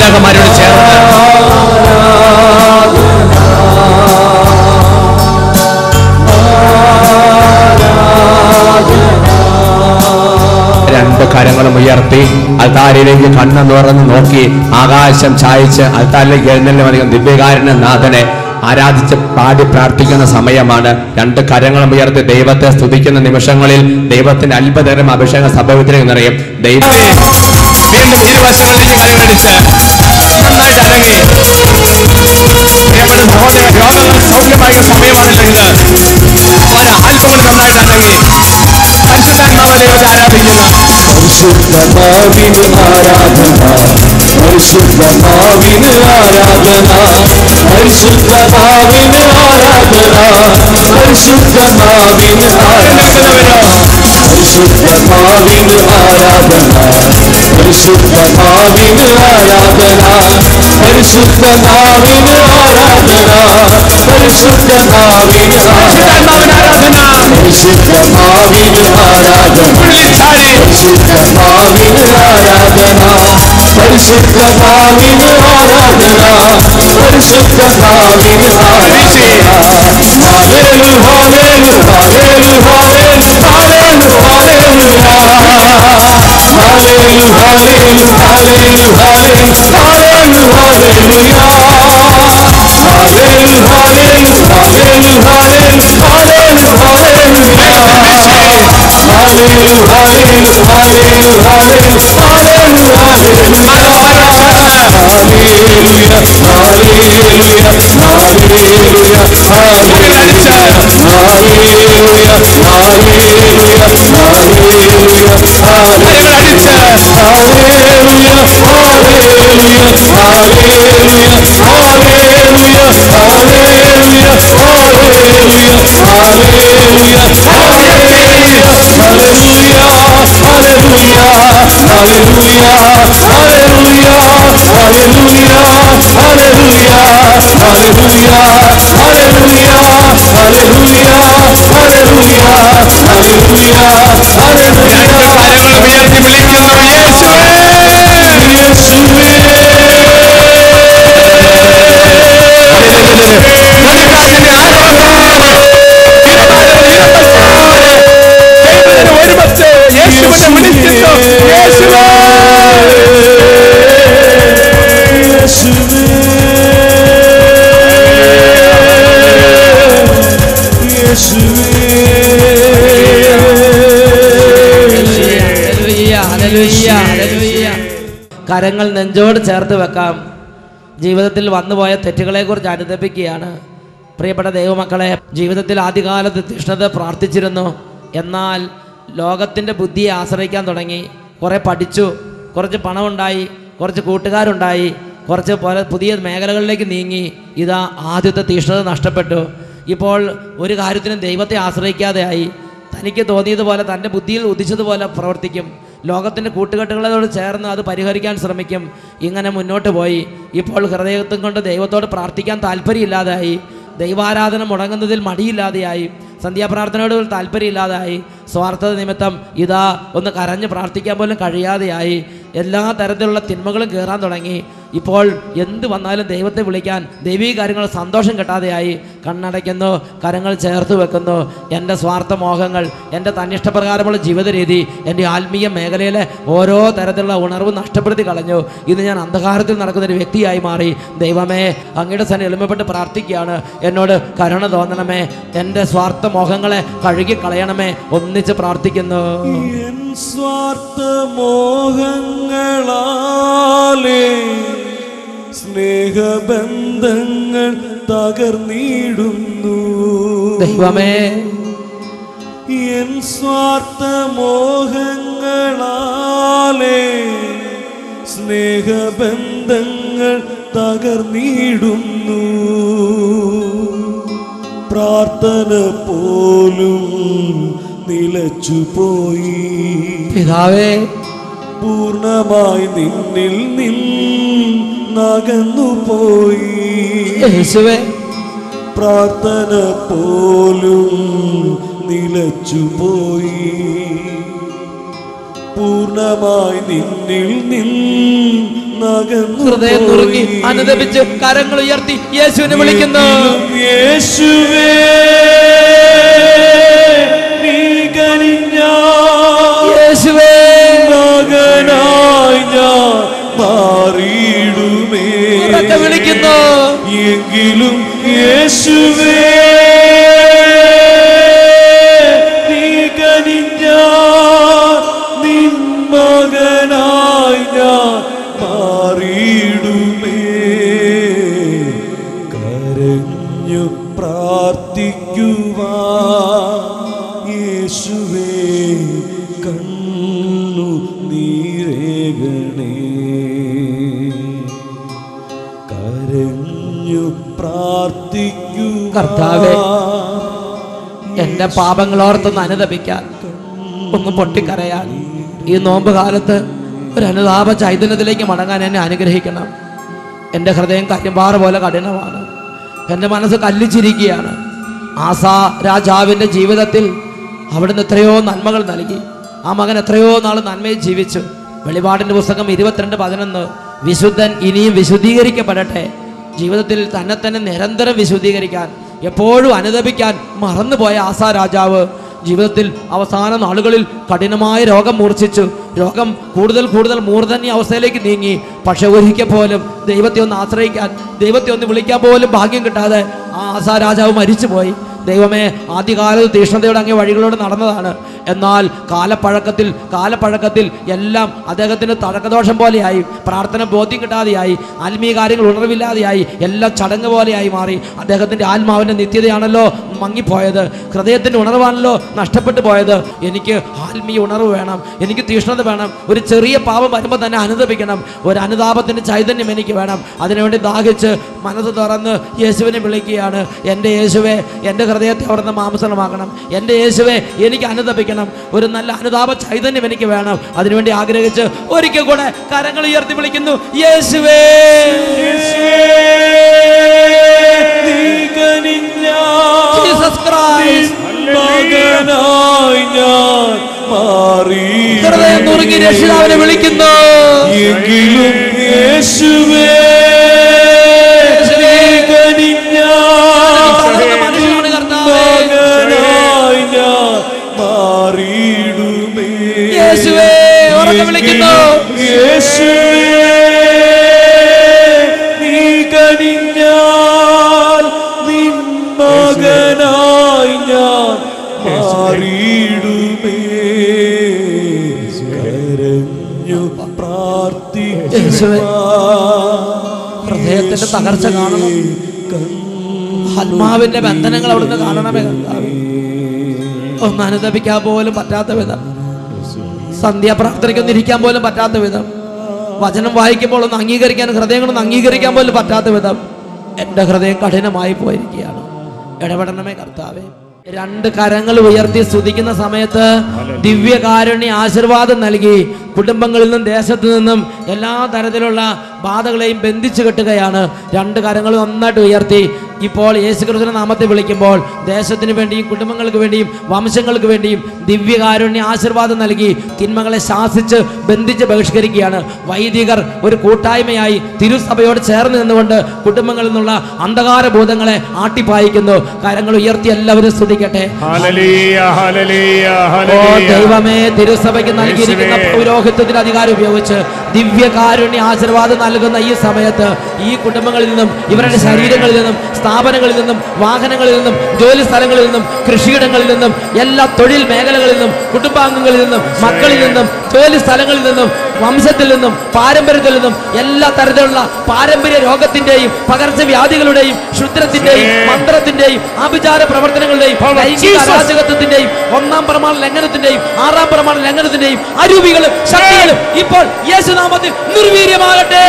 മാലാകമാരോട് ചേർന്ന് രണ്ട് കരങ്ങളും ഉയർത്തി അൽത്താരിലേക്ക് കണ്ണ് തുറന്ന് നോക്കി ആകാശം ചായച്ച് അൽത്താരിലേക്ക് എഴുന്നള്ളും അധികം ദിവ്യകാരന നാഥനെ ആരാധിച്ച് പാടി പ്രാർത്ഥിക്കുന്ന സമയമാണ് രണ്ട് കരങ്ങളും ഉയർത്തി ദൈവത്തെ സ്തുതിക്കുന്ന നിമിഷങ്ങളിൽ ദൈവത്തിന്റെ അത്ഭുതകരം അഭിഷേക സംഭവത്തിലേക്ക് നിറയും ദൈവത്തെ വീണ്ടും ഇരുവശങ്ങളിലേക്ക് കരങ്ങളടിച്ച് നന്നായിട്ട് അരങ്ങി പ്രിയപ്പെട്ട സഹോദര രോഗങ്ങൾ സൗഖ്യമായ സമയമാണല്ലോ ഇത് പല ആൽപ്പങ്ങൾ നന്നായിട്ട് അരങ്ങി പരിശുദ്ധാത്മാവ് ദൈവത്തെ ആരാധിക്കുന്നു പരിശുദ്ധമാവിന് ആരാധന പരിശുദ്ധമാവിന് ആരാധന പരിശുദ്ധമാവിന് ആരാധന പരിശുദ്ധമാവിന് ആരാധന പരിശുദ്ധമാവിന് ആരാധന പരിശുദ്ധമാവിന് ആരാധന പരിശുദ്ധമാവിന് ആരാധന പരിശുദ്ധമാവിന് ആരാധന പരിശുദ്ധമാവിന് ആരാധന തുള്ളിച്ചാടി പരിശുദ്ധമാവിന് ആരാധന പരിശുദ്ധമാവിന് ആരാധന പരിശുദ്ധമാവിന് ആരാധന ഹാലേലു ഹാലേലു ഹാലേലു ഹാലേലു ഹാലേലു ഹാലേലു ഹാലേലു ഹാലേലു ഹാലേലു ഹാലേലു ഹാലേലു ഹാലേലുയാ ഹാലേലു ഹാലേലു ഹാലേലു ഹാലേലു ഹാലേലു ഹാലേലുയാ ഹാലേലു ഹാലേലു ഹാലേലു ഹാലേലു ഹാലേലു ഹാലേലുയാ ഹാലേലുയ ഹാലേലുയ ഹാലേലുയ ഹാലേലുയ ഹാലേലുയ ഹാലേലുയ ഹാലേലുയ ഹാലേലുയ ഹാലേലുയ ഹാലേലുയ ഹാലേലുയ ഹാലേലുയ ഹാലേലുയ ഹാലേലുയ ഹാലേലുയ ഹാലേലുയ ഹല്ലേലൂയ ഹല്ലേലൂയ ഹല്ലേലൂയ ഹല്ലേലൂയ ഹല്ലേലൂയ ഹല്ലേലൂയ ഹല്ലേലൂയ ഹല്ലേലൂയ ഹല്ലേലൂയ ഹല്ലേലൂയ ഹല്ലേലൂയ ഹല്ലേലൂയ കരങ്ങൾ ഉയർത്തി വിളിക്കുന്നു യേശുവേ ദൈവത്തിന് ഒരുമിച്ച് യേശുവിനെ വിളിക്കുന്നു യേശുവേ ഹല്ലേലൂയ, ഹല്ലേലൂയ, ഹല്ലേലൂയ. കരങ്ങൾ നെഞ്ചോട് ചേർത്ത് വെക്കാം ജീവിതത്തിൽ വന്നുപോയ തെറ്റുകളെക്കുറിച്ച് അനുദപിക്കുകയാണ് പ്രിയപ്പെട്ട ദൈവമക്കളെ ജീവിതത്തിൽ ആദ്യകാലത്ത് തീഷ്ണത പ്രാർത്ഥിച്ചിരുന്നു എന്നാൽ ലോകത്തിൻ്റെ ബുദ്ധിയെ ആശ്രയിക്കാൻ തുടങ്ങി കുറേ പഠിച്ചു കുറച്ച് പണമുണ്ടായി കുറച്ച് കൂട്ടുകാരുണ്ടായി കുറച്ച് പല പുതിയ മേഖലകളിലേക്ക് നീങ്ങി ഇതാ ആദ്യത്തെ തീഷ്ണത നഷ്ടപ്പെട്ടു ഇപ്പോൾ ഒരു കാര്യത്തിനും ദൈവത്തെ ആശ്രയിക്കാതെയായി തനിക്ക് തോന്നിയതുപോലെ തൻ്റെ ബുദ്ധിയിൽ ഉദിച്ചതുപോലെ പ്രവർത്തിക്കും ലോകത്തിൻ്റെ കൂട്ടുകെട്ടുകളോട് ചേർന്ന് അത് പരിഹരിക്കാൻ ശ്രമിക്കും ഇങ്ങനെ മുന്നോട്ട് പോയി ഇപ്പോൾ ഹൃദയത്തും കൊണ്ട് ദൈവത്തോട് പ്രാർത്ഥിക്കാൻ താല്പര്യമില്ലാതായി ദൈവാരാധന മുടങ്ങുന്നതിൽ മടിയില്ലാതെയായി സന്ധ്യാപ്രാർത്ഥനയോട് ഒരു താല്പര്യമില്ലാതായി സ്വാർത്ഥത നിമിത്തം ഇതാ ഒന്ന് കരഞ്ഞ് പ്രാർത്ഥിക്കാൻ പോലും കഴിയാതെയായി എല്ലാ തരത്തിലുള്ള തിന്മകളും കയറാൻ തുടങ്ങി ഇപ്പോൾ എന്ത് വന്നാലും ദൈവത്തെ വിളിക്കാൻ ദൈവീക കാര്യങ്ങൾ സന്തോഷം കിട്ടാതെയായി കണ്ണടയ്ക്കുന്നു കരങ്ങൾ ചേർത്ത് വെക്കുന്നു എൻ്റെ സ്വാർത്ഥ മോഹങ്ങൾ എൻ്റെ തന്നിഷ്ടപ്രകാരമുള്ള ജീവിത രീതി എൻ്റെ ആത്മീയ മേഖലയിലെ ഓരോ തരത്തിലുള്ള ഉണർവ് നഷ്ടപ്പെടുത്തി കളഞ്ഞു ഇന്ന് ഞാൻ അന്ധകാരത്തിൽ നടക്കുന്ന ഒരു വ്യക്തിയായി മാറി ദൈവമേ അങ്ങയുടെ സന്നെ എളിമപ്പെട്ട് പ്രാർത്ഥിക്കുകയാണ് എന്നോട് കരുണ തോന്നണമേ എൻ്റെ സ്വാർത്ഥ മോഹങ്ങളെ കഴുകി കളയണമേ ഒന്നിച്ച് പ്രാർത്ഥിക്കുന്നു എൻ സ്വാർത്ഥ മോഹങ്ങളാലേ സ്നേഹബന്ധങ്ങൾ തകർന്നിടുന്നു ദൈവമേ എൻ സ്വാർത്ഥ മോഹങ്ങളാലേ സ്നേഹബന്ധങ്ങൾ തകർന്നിടുന്നു പ്രാർത്ഥന പോലും നിലച്ചുപോയി പിതാവേ പൂർണ്ണമായി നിന്നിൽ നിന്നകന്നുപോയി യേശുവേ പ്രാർത്ഥന പോലും നിലച്ചുപോയി പൂർണ്ണമായി നിന്നിൽ നിന്നകന്നു ഹൃദയം നുറുങ്ങി പോയി. അനുദപിച്ച് കരങ്ങൾ ഉയർത്തി യേശുവിനെ വിളിക്കുന്നു എങ്കിലും യേശുവേ നീ കനിഞ്ഞാ യേശുവേ മകനായി ഞാൻ മാറിയിടുമേ ഉറക്കെ വിളിക്കുന്നു എങ്കിലും യേശുവേ നീ കനിഞ്ഞാൽ നിൻ മകനായി ഞാൻ മാറിയിടുമേ കരഞ്ഞു പ്രാർത്ഥിക്കുവാ യേശുവേ കണ്ണു നീരേകണേ കരഞ്ഞു പ്രാർത്ഥിക്കൂ കർത്താവേ, എന്റെ പാപങ്ങളോർത്തൊന്ന് അനുദപിക്കാൻ ഒന്ന് പൊട്ടിക്കരയാൻ ഈ നോമ്പ് കാലത്ത് ഒരു അനുതാപ ചൈതന്യത്തിലേക്ക് മടങ്ങാൻ എന്നെ അനുഗ്രഹിക്കണം എൻ്റെ ഹൃദയം കരിമ്പാറ പോലെ കഠിനമാണ് എൻ്റെ മനസ്സ് കല്ലിച്ചിരിക്കുകയാണ് ആസാ രാജാവിൻ്റെ ജീവിതത്തിൽ അവിടുന്ന് എത്രയോ നന്മകൾ നൽകി ആ മകൻ എത്രയോ നാൾ നന്മയിൽ ജീവിച്ചു വെളിപാടിൻ്റെ പുസ്തകം ഇരുപത്തിരണ്ട് പതിനൊന്ന് വിശുദ്ധൻ ഇനിയും വിശുദ്ധീകരിക്കപ്പെടട്ടെ ജീവിതത്തിൽ തന്നെ തന്നെ നിരന്തരം വിശുദ്ധീകരിക്കാൻ എപ്പോഴും അനുദപിക്കാൻ മറന്നുപോയ ആസാ രാജാവ് ജീവിതത്തിൽ അവസാന നാളുകളിൽ കഠിനമായ രോഗം മൂർച്ഛിച്ചു രോഗം കൂടുതൽ കൂടുതൽ മൂർധന്യ അവസ്ഥയിലേക്ക് നീങ്ങി പക്ഷെ ഒരിക്കൽ പോലും ദൈവത്തെ ഒന്ന് ആശ്രയിക്കാൻ ദൈവത്തെ ഒന്ന് വിളിക്കാൻ പോലും ഭാഗ്യം കിട്ടാതെ ആ ആസാ രാജാവ് മരിച്ചുപോയി ദൈവമേ ആദ്യകാലത്ത് തീഷ്ണതയുടെ അങ്ങേ വഴികളോട് നടന്നതാണ് എന്നാൽ കാലപ്പഴക്കത്തിൽ കാലപ്പഴക്കത്തിൽ എല്ലാം അദ്ദേഹത്തിന് തഴക്കദോഷം പോലെയായി പ്രാർത്ഥന ബോധ്യം കിട്ടാതെയായി ആത്മീയ കാര്യങ്ങൾ ഉണർവില്ലാതെയായി എല്ലാം ചടങ്ങ് പോലെയായി മാറി അദ്ദേഹത്തിൻ്റെ ആത്മാവിൻ്റെ നിത്യതയാണല്ലോ മങ്ങിപ്പോയത് ഹൃദയത്തിൻ്റെ ഉണർവാണല്ലോ നഷ്ടപ്പെട്ടു പോയത് എനിക്ക് ആത്മീയ ഉണർവ് വേണം എനിക്ക് തീഷ്ണത വേണം ഒരു ചെറിയ പാപം വരുമ്പോൾ തന്നെ അനുദപിക്കണം ഒരു അനുതാപത്തിൻ്റെ ചൈതന്യം എനിക്ക് വേണം അതിനുവേണ്ടി ദാഹിച്ച് മനസ്സ് തുറന്ന് യേശുവിനെ വിളിക്കുകയാണ് എൻ്റെ യേശുവെ എൻ്റെ ഹൃദയത്തെ അവിടുന്ന് മാംസമാക്കണം എൻ്റെ യേശുവെ എനിക്ക് അനുദപിക്കണം ഒരു നല്ല അനുതാപ ചൈതന്യം എനിക്ക് വേണം അതിനുവേണ്ടി ആഗ്രഹിച്ച് ഒരിക്കൽ കൂടെ കരങ്ങൾ ഉയർത്തി വിളിക്കുന്നു യേശുവേ നീ കനിഞ്ഞാ ജീസസ് ക്രൈസ്റ്റ് മകനായി ഞാൻ മാറി ഹൃദയം നുറുങ്ങി രക്ഷിതാവിനെ വിളിക്കുന്നു എങ്കിലും യേശുവേ നീ കനിഞ്ഞാ തകർന്ന മനുഷ്യനാണ് കർത്താവേ. മകനായി ഞാൻ മാറിയിടുമേ യേശുവേ ഉറക്കെ വിളിക്കുന്നു യേശുവേ നീ കനിഞ്ഞാൽ നിൻ മകനായി ഞാൻ മാറിയിടുമേ കരഞ്ഞു യേശുവേ, പ്രാർത്ഥിക്കുവാ ഹൃദയത്തിന്റെ തകർച്ച കാണണം ആത്മാവിന്റെ ബന്ധനങ്ങൾ അവിടുന്ന് കാണണമേ കർത്താവേ ഒന്ന് അനുദപിക്കാൻ പോലും പറ്റാത്ത വിധം സന്ധ്യാപ്രാർത്ഥനയ്ക്കൊന്നും ഇരിക്കാൻ പോലും പറ്റാത്ത വിധം വചനം വായിക്കുമ്പോൾ ഒന്ന് അംഗീകരിക്കാൻ ഹൃദയങ്ങളൊന്ന് അംഗീകരിക്കാൻ പോലും പറ്റാത്ത വിധം എൻ്റെ ഹൃദയം കഠിനമായി പോയിരിക്കുകയാണ് ഇടപെടണമേ കർത്താവേ രണ്ട് കരങ്ങൾ ഉയർത്തി സ്തുതിക്കുന്ന സമയത്ത് ദിവ്യകാരുണ്യ ആശീർവാദം നൽകി കുടുംബങ്ങളിൽ നിന്നും ദേശത്തു നിന്നും എല്ലാ തരത്തിലുള്ള ബാധകളെയും ബന്ധിച്ചു കെട്ടുകയാണ് രണ്ട് കരങ്ങൾ നന്നായിട്ട് ഉയർത്തി ഇപ്പോൾ യേശുക്രിസ്തുവിന്റെ നാമത്തെ വിളിക്കുമ്പോൾ ദേശത്തിന് വേണ്ടിയും കുടുംബങ്ങൾക്ക് വേണ്ടിയും വംശങ്ങൾക്ക് വേണ്ടിയും ദിവ്യകാരുണ്യ ആശീർവാദം നൽകി തിന്മകളെ ശാസിച്ച് ബന്ധിച്ച് ബഹിഷ്കരിക്കുകയാണ് വൈദികർ ഒരു കൂട്ടായ്മയായി തിരുസഭയോട് ചേർന്ന് നിന്നുകൊണ്ട് കുടുംബങ്ങളിൽ നിന്നുള്ള അന്ധകാര ഭൂതങ്ങളെ ആട്ടിപ്പായിക്കുന്നു കരങ്ങൾ ഉയർത്തി എല്ലാവരും സ്തുതിക്കട്ടെ ഹല്ലേലൂയ ഹല്ലേലൂയ ഓ ഹല്ലേലൂയ ദൈവമേ തിരുസഭയ്ക്ക് നൽകിയിരിക്കുന്ന യേശുവേ. പൗരോഹിത്യത്തിന്റെ അധികാരം ഉപയോഗിച്ച് ദിവ്യകാരുണ്യ ആശീർവാദം നൽകുന്ന ഈ സമയത്ത് ഈ കുടുംബങ്ങളിൽ നിന്നും ഇവരുടെ ശരീരങ്ങളിൽ നിന്നും സ്ഥാപനങ്ങളിൽ നിന്നും വാഹനങ്ങളിൽ നിന്നും ജോലി സ്ഥലങ്ങളിൽ നിന്നും കൃഷിയിടങ്ങളിൽ നിന്നും എല്ലാ തൊഴിൽ മേഖലകളിൽ നിന്നും കുടുംബാംഗങ്ങളിൽ നിന്നും മക്കളിൽ നിന്നും ജോലി സ്ഥലങ്ങളിൽ നിന്നും വംശത്തിൽ നിന്നും പാരമ്പര്യത്തിൽ നിന്നും എല്ലാ തരത്തിലുള്ള പാരമ്പര്യ രോഗത്തിന്റെയും പകർച്ചവ്യാധികളുടെയും ക്ഷുദ്രത്തിന്റെയും മന്ത്രത്തിന്റെയും ആഭിചാര പ്രവർത്തനങ്ങളുടെയും ലൈംഗിക അരാജകത്വത്തിന്റെയും ഒന്നാം പ്രമാണ ലംഘനത്തിന്റെയും ആറാം പ്രമാണ ലംഘനത്തിന്റെയും അരൂപികളും ശക്തികളും ഇപ്പോൾ യേശുനാമത്തിൽ നിർവീര്യമാകട്ടെ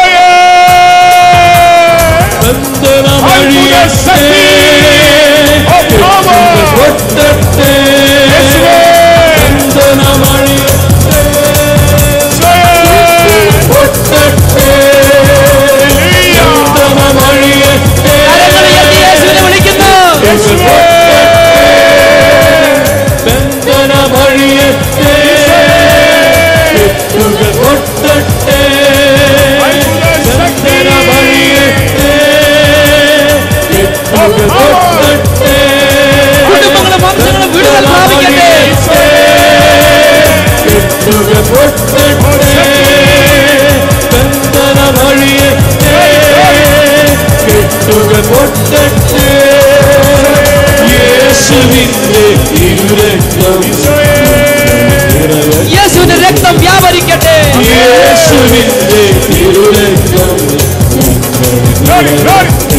കരങ്ങൾ ഉയർത്തി യേശുവിനെ വിളിക്കുന്നു glory, glory.